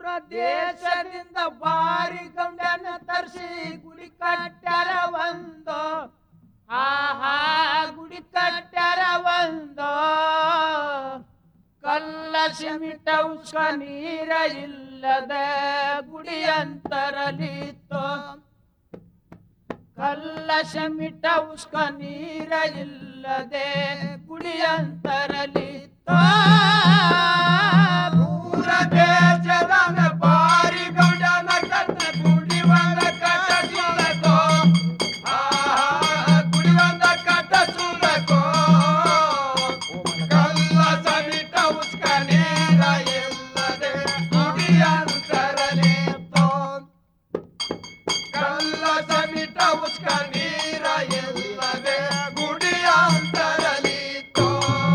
ದೂರ ದೇಶದಿಂದ ಬಾರಿ ಗೌಂಡನ ತರಿಸಿ ಗುಡಿ ಕಟ್ಟ್ಯಾರ ಒಂದು ಆಹಾ ಗುಡಿ ಕಟ್ಟ್ಯಾರ ಒಂದು ಕಲ್ಲ ಸಿಮಿಟ ಉಸ್ಕ ನೀರ ಇಲ್ಲದ ಗುಡಿ ಅಂತರಲಿತ್ತು ಕಲ್ಲ ಶಮಿಟ ಉಸ್ಕ ನೀರ ಇಲ್ಲದೆ ಗುಡಿ ಅಂತರಲಿತ್ತು ದೂರ ದೇಶದ ಬಾರಿ ಗೌಡನ ಕಟ್ಟ ಗುಡಿ ಒಂದ ಕಟ್ಟಿಸಬೇಕು ಗುಡಿ ಒಂದ ಕಟ್ಟಿಸಬೇಕು ಕಲ್ಲ ಸಮಿಟ ಉಸ್ಕ ನೀರ ಇಲ್ಲದೆ ಗುಡಿ ಅಂತರಲಿತ್ತು ಕಲ್ಲ ಸಮಿಟ ಉಸ್ಕ ನೀರ ಇಲ್ಲದೆ ಗುಡಿ ಅಂತರಲಿತ್ತು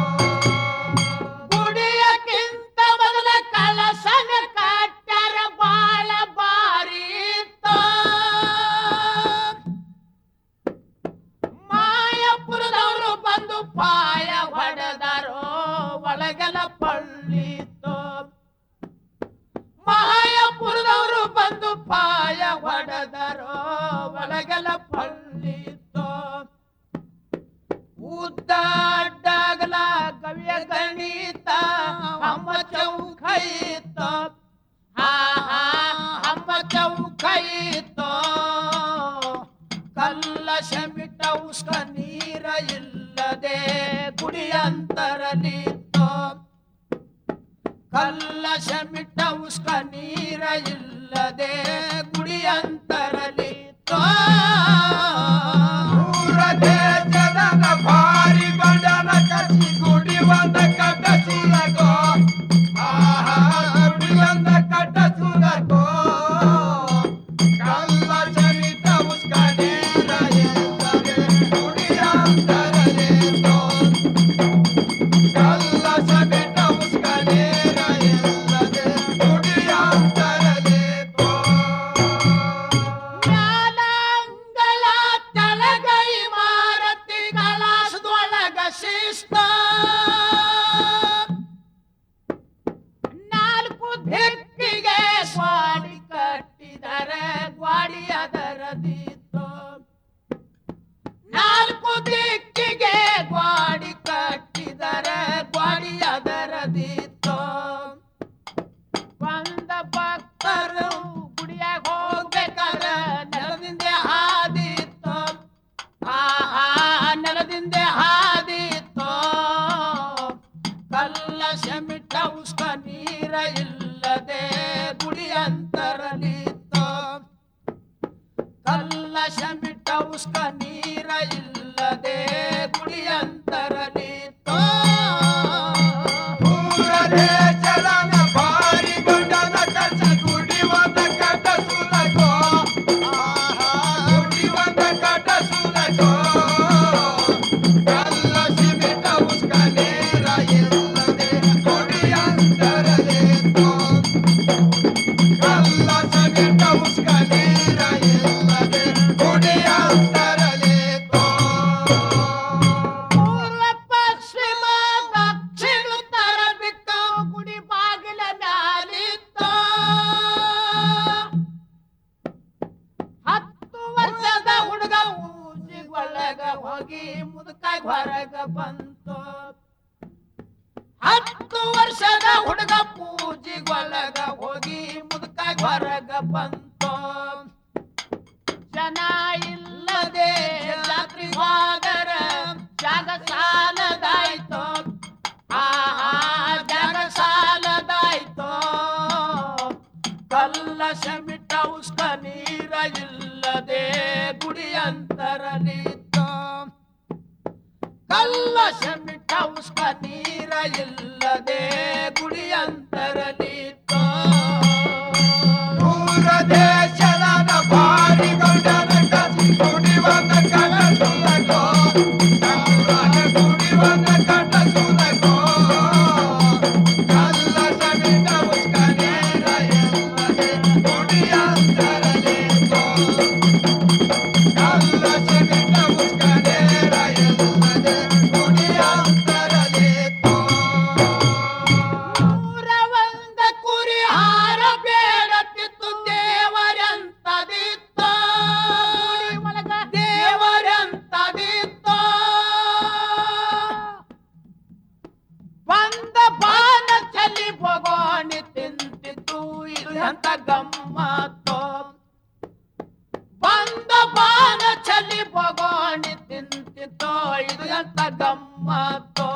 ಗುಡಿಯಕ್ಕಿಂತ ಮೊದಲ ಕಲಸನ ಕಟ್ಟರ ಬಾಳ ಬಾರಿ ಇತ್ತು. ಮಾಯಪುರದವರು ಬಂದು ಪಾಯ ಹೊಡೆದರೋ ಒಳಗೆಲ್ಲ ಪಳ್ಳಿತ್ತು ಮಾಯಪುರದವರು ಬಂದು ಪಾಯ ಹೊಡೆದರೋ ಒಳಗೆಲ್ಲ ಪಳ್ಳಿತ್ತು ಉದ್ದ ಅಡ್ಡಗಲ ಕವಿಯ ಗಣಿತ ಅಮ್ಮ ಚೌಕೈತ ಹಾ ಹಾ ಅಮ್ಮ ಚೌಕೈತ ಕಲ್ಲ ಶಮಿಟ ಉಸ್ಕ ನೀರ ಇಲ್ಲದೆ ಗುಡಿ ಅಂತರಲಿತ್ತು ಕಲ್ಲ ಶಮಿಟ ಉಸ್ಕ ನೀರ ಇಲ್ಲದೆ ಗುಡಿ ಅಂತರಲಿತ್ತು ದೂರ ದೇಶದ ಭಾರಿ ಗಂಡನ ಕಟ್ಟಿ ಗುಡಿ ಒಂದ ಕಟ್ಟಿಸಬೇಕು ಗುಡಿ ಒಂದ ಕಟ್ಟಿಸಬೇಕು ಕಲ್ಲ ಚರಿತ ಉಸ್ಕ ನೇರ ಇಲ್ಲದೆ ಗುಡಿ ಅಂತರಲಿತ್ತು ಕಲ್ಲ ಚರಿತ ಉಸ್ಕ ನೇರ ಇಲ್ಲದೆ ಗುಡಿ ಅಂತರಲಿತ್ತು ಮ್ಯಾಲಂಗಲ ತೆಳಗೈ ಮಾರತಿ ಕಲಾಸದೊಳಗ ಶಿಸ್ತ ನಾಲ್ಕು ದಿಕ್ಕಿಗೆ ಗ್ವಾಡಿ ಕಟ್ಟಿದರೆ ಗ್ವಾಡಿ ಅದರದಿತ್ತು ನಾಲ್ಕು ದಿಕ್ಕಿಗೆ ಗ್ವಾಡಿ ಕಟ್ಟಿದರೆ ಗ್ವಾಡಿ ಅದರದಿತ್ತು ಬಂದ ಭಕ್ತರು ಗುಡಿಯಾಗ ಹೋಗ್ಬೇಕಾರ ನೆಲದಿಂದ ಹಾದಿತ್ತು ಆಹಾ ನೆಲದಿಂದ ಹಾದಿತ್ತು ಕಲ್ಲ ಶಮಿಟ ಉಸ್ಕ ನೀರ ಇಲ್ಲದೆ ಗುಡಿ ಅಂತರಲಿತ್ತು ಕಲ್ಲ ಶಮಿಟ ಉಸ್ಕ ನೀರ ಇಲ್ಲದೆ ಗುಡಿ ಅಂತರಲಿತ್ತು ದೂರ ದೇಶದ ಭಾರಿ ಗಂಡನ ಕಟ್ಟಿ ಗುಡಿ ಒಂದ ಕಟ್ಟಿಸಬೇಕು ಗುಡಿ ಒಂದ ಕಟ್ಟಿಸಬೇಕು ಕಲ್ಲ ಸಿಮಿಟ ಉಸ್ಕ ನೇರ ಇಲ್ಲದೆ ಗುಡಿ ಅಂತರಲಿತ್ತು ಕಲ್ಲ ಸಿಮಿಟ ಉಸ್ಕ ನೇರ ಇಲ್ಲದೆ ಗುಡಿ ಅಂತರಲಿತ್ತು ಪೂರ್ವ ಪಶ್ಚಿಮ ದಕ್ಷಿಣ ಉತ್ತರ ಬಿಕ್ಕ ಗುಡಿ ಬಾಗಿಲ ಮ್ಯಾಲಿತ್ತು ಹತ್ತು ವರ್ಷದ ಹುಡುಗ ಊಜಿಗೊಳಗ ಹೋಗಿ ಮುದುಕಾಗಿ ಹೊರಗ ಬಂತು ಹತ್ತು ವರ್ಷದ ಹುಡುಗ ಪೂಜಿಗೊಳಗ ಹೋಗಿ ಮುದುಕಾಗಿ ಹೊರಗ ಬಂತು ಜನ ಇಲ್ಲದೆ ಜಾತ್ರೆ ಹೋದರ ಜಾಗ ಸಾಲದಾಯ್ತು ಆಹಾ ಜಾಗ ಸಾಲದಾಯ್ತು ಕಲ್ಲ ಶಮಿಟ ಉಸ್ಕ ನೀರ ಇಲ್ಲದೆ ಗುಡಿ ಅಂತರಲಿತ್ತು ಕಲ್ಲ ಶಮಿಟ ಉಸ್ಕ ನೀರ ಇಲ್ಲದೆ ಗುಡಿ ಅಂತರಲಿತ್ತು ದೂರ ದೇಶದ ಭಾರಿ ಗಂಡನ ಕಟ್ಟಿ ಗುಡಿ ಒಂದ ಕಟ್ಟಿಸಬೇಕು ಗುಡಿ ಒಂದ ಕಟ್ಟಿಸಬೇಕು ಕಲ್ಲ ಸಮಿತ ಉಸ್ಕ ನೇರ ಇಲ್ಲದೆ ಗುಡಿ ಅಂತರಲಿತ್ತು ಕಲ್ಲ ಸಮಿತ ಉಸ್ಕ ನೇರ ಇಲ್ಲದೆ ಗುಡಿ ಅಂತರಲಿತ್ತು ನೂರ ಒಂದ ಕುರಿ ಹಾ ಎಂತ ಗಮ್ಮತ್ತೋ ಬಂದ ಬಾನ ಚಲಿ ಬಗೋಣಿ ತಿಂತಿತ್ತೋ ಇದು ಎಂತ ಗಮ್ಮತ್ತೋ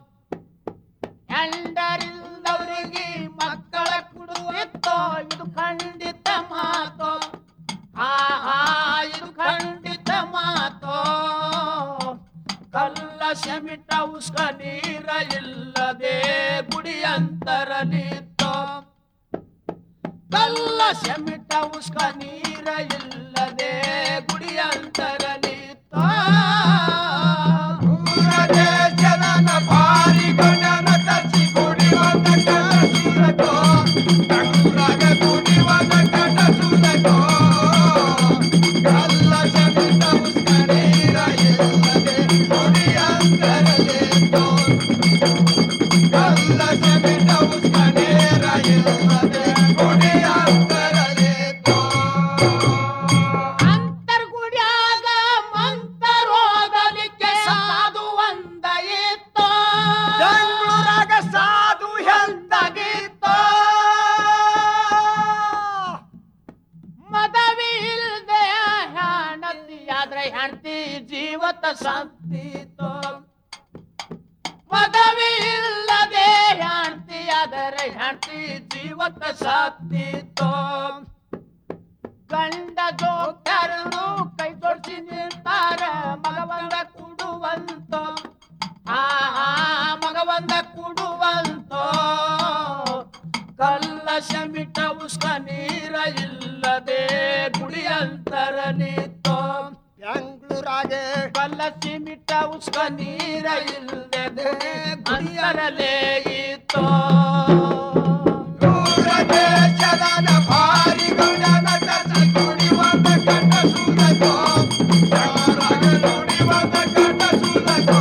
ಹೆಂಡರಿಲ್ಲದವರಿಗೆ ಮಕ್ಕಳ ಕುಡುವಿತ್ತೋ ಇದು ಖಂಡಿತ ಮಾತೋ ಆಹಾ ಇದು ಖಂಡಿತ ಮಾತೋ ಕಲ್ಲ ಶಮಿಟ ಉಸ್ಕ ನೀರ ಇಲ್ಲದೆ ಗುಡಿ ಅಂತರಲಿತ್ತೋ ಕಲ್ಲ ಶಮಿಟ ಉಸ್ಕ ನೀರ ಇಲ್ಲದೆ ಗುಡಿ ಅಂತರಲಿತ್ತೋ ದೇಶದ ಭಾರಿ ಗಣನ ತರಿಸಿ ಕುಡಿಯುವಂತ ಕಟ ಸುರಕೋ ಕಂಗುರಾಗ ಕುಡಿಯುವಂತ ಕಟ ಸುರಕೋ ಕಲ್ಲ ಸಮಿತ ಉಸ್ಕನೇರ ಇಲ್ಲದೆ ಕುಡಿಯಂತರಲೇತೋ ಕಲ್ಲ ಸಮಿತ ಉಸ್ಕನೇರ ಇಲ್ಲದೆ ಕುಡಿಯಂತರಲೇತೋ ಅಂತರ್ಗುಡ್ಯಾಗ ಮಂತರೋದಲಿಕ್ಕೆ ಸಾಧು ಒಂದ ಇತ್ತು ಬೆಂಗಳೂರಾಗ ಸಾಧು ಎಂದಾಗಿತ್ತು ಮದವಿ ಇಲ್ದೆ ಹೆಣತಿ ಆದ್ರೆ ಹೆಂಡತಿ ಜೀವತ ಸಂತಿತ್ತು ಮದವಿ ಇಲ್ಲದೆ ಹೆಂಡತಿ ಆದರೆ ಹೆಂಡತಿ ಜೀವತ ಸತ್ತಿತ್ತು ಗಂಡ ಜೋಗ್ತಾರನು ಕೈ ಜೋಡಿಸಿ ನಿಂತಾರ ಮಗವಂದ ಕುಡುವಂತ ಆಹಾ ಮಗವಂದ ಕುಡುವಂತ ಕಲ್ಲ ಶಮಿಟ ಉಸ್ಕ ನೀರ ಇಲ್ಲದೆ ಗುಡಿ ಅಂತರಲಿತ್ತೋ ಬೆಂಗಳೂರಾಗೆ ಕಲ್ಲ ಸಿಮಿಟ ಉಸ್ಕ ನೀರ ಇಲ್ಲದೆ ಗುಡಿಯರಲೇ ಇತ್ತೋ ದೂರ ದೇಶದ ಭಾರಿ ಗಣನ ತರಿಸಿ ಕುಡಿಯುವಂತ ಕಟ ಸುರಕೋ ಬೆಂಗಳೂರಾಗ ಕುಡಿಯುವಂತ ಕಟ ಸುರಕೋ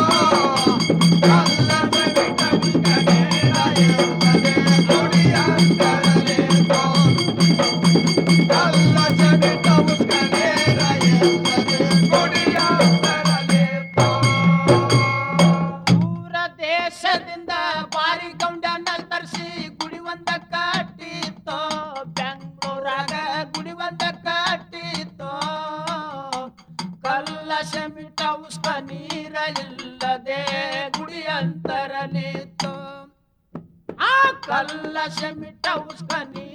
ಕಲ್ಲ ಸಮಿತ ಉಸ್ಕನೇರ ಇಲ್ಲದೆ ಕುಡಿಯಂತರಲೇತೋ ಕಲ್ಲ ಸಮಿತ ಉಸ್ಕನೇರ ಇಲ್ಲದೆ ಕುಡಿಯಂತರಲೇತೋ ದೂರ ದೇಶದಿಂದ ಬಾರಿ ಗೌಂಡನ ತರಿಸಿ ಗುಡಿ ಒಂದ ಕಟ್ಟಿತ್ತೋ ಬೆಂಗಳೂರಾಗ ಗುಡಿ ಒಂದ ಕಟ್ಟಿತ್ತೋ ಕಲ್ಲ ಶಮಿಟ ಉಸ್ಕ ನೀರ ಇಲ್ಲದೆ ಗುಡಿ ಅಂತರಲಿತ್ತೋ ಆ ಕಲ್ಲ ಶಮಿಟ ಉಸ್ಕ ನೀರ